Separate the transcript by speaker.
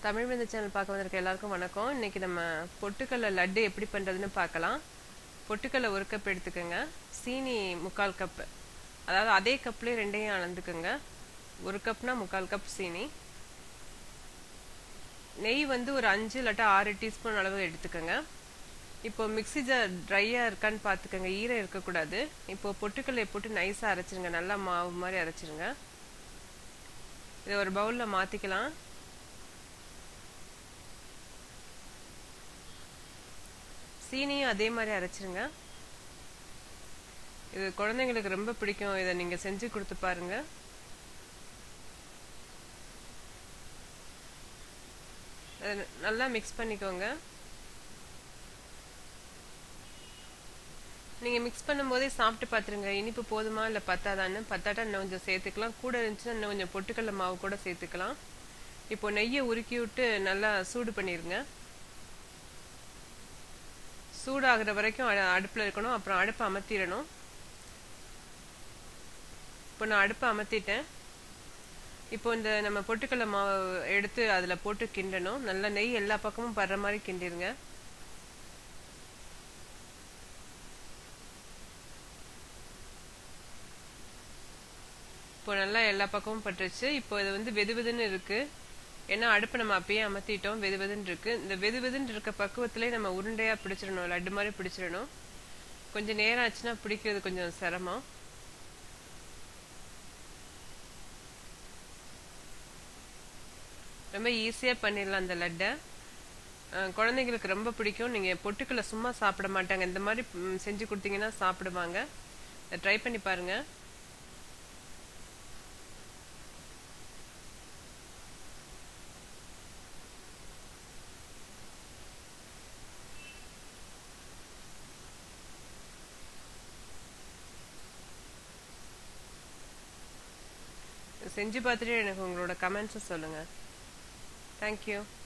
Speaker 1: தமிழ் விருந்து சேனல் பார்க்க வந்திருக்க எல்லாருக்கும் வணக்கம் இன்னைக்கு நம்ம பொட்டுக்கடலை லட்டு எப்படி பண்ணுறதுன்னு பார்க்கலாம் பொட்டுக்கடலை ஒரு கப் எடுத்துக்கோங்க சீனி முக்கால் கப்பு அதாவது அதே கப்லேயே ரெண்டையும் அளந்துக்குங்க ஒரு கப்னா முக்கால் கப் சீனி நெய் வந்து ஒரு அஞ்சு இல்லாட்டா ஆறு டீஸ்பூன் அளவு எடுத்துக்கோங்க இப்போ மிக்ஸி ஜார் ட்ரையாக இருக்கான்னு பார்த்துக்கோங்க ஈரம் இருக்கக்கூடாது இப்போ பொட்டுக்கல்லையை போட்டு நைஸாக அரைச்சிருங்க நல்லா மாவு மாதிரி அரைச்சிருங்க இதை ஒரு பவுலில் மாற்றிக்கலாம் சீனியும் அதே மாதிரி அரைச்சிருங்க இது குழந்தைங்களுக்கு ரொம்ப பிடிக்கும் இதை நீங்கள் செஞ்சு கொடுத்து பாருங்க நல்லா மிக்ஸ் பண்ணிக்கோங்க நீங்கள் மிக்ஸ் பண்ணும்போதே சாப்பிட்டு பார்த்துருங்க இனிப்பு போதுமா இல்லை பத்தாதான்னு பத்தாட்டா இன்னும் கொஞ்சம் சேர்த்துக்கலாம் கூட இருந்துச்சுன்னா இன்னும் கொஞ்சம் பொட்டுக்கடல மாவு கூட சேர்த்துக்கலாம் இப்போ நெய்யை உருக்கி விட்டு நல்லா சூடு பண்ணிடுங்க சூடாகிற வரைக்கும் அடுப்பில் இருக்கணும் அப்புறம் அடுப்பை அமர்த்திடணும் இப்போ நான் அடுப்பை அமர்த்திட்டேன் இப்போ இந்த நம்ம பொட்டுக்கடலை மாவு எடுத்து அதில் போட்டு கிண்டணும் நல்லா நெய் எல்லா பக்கமும் படுற மாதிரி கிண்டிருங்க இப்போ நல்லா எல்லா பக்கமும் பட்டுருச்சு இப்போ இது வந்து வெது வெதுன்னு இருக்கு ஏன்னா அடுப்பை நம்ம அப்பயே அமர்த்திட்டோம் வெது வெதுன்னு இருக்கு இந்த வெது வெதுன்னு இருக்க பக்குவத்திலே நம்ம உருண்டையா பிடிச்சிடணும் லட்டு மாதிரி பிடிச்சிடணும் கொஞ்சம் நேரம் ஆச்சுன்னா பிடிக்கிறது கொஞ்சம் சிரமம் ரொம்ப ஈஸியாக பண்ணிடலாம் அந்த லட்டை குழந்தைங்களுக்கு ரொம்ப பிடிக்கும் நீங்கள் பொட்டுக்களை சும்மா சாப்பிட மாட்டாங்க இந்த மாதிரி செஞ்சு கொடுத்தீங்கன்னா சாப்பிடுவாங்க ட்ரை பண்ணி பாருங்கள் செஞ்சு பார்த்துட்டு எனக்கு உங்களோட கமெண்ட்ஸை சொல்லுங்கள் தேங்க்யூ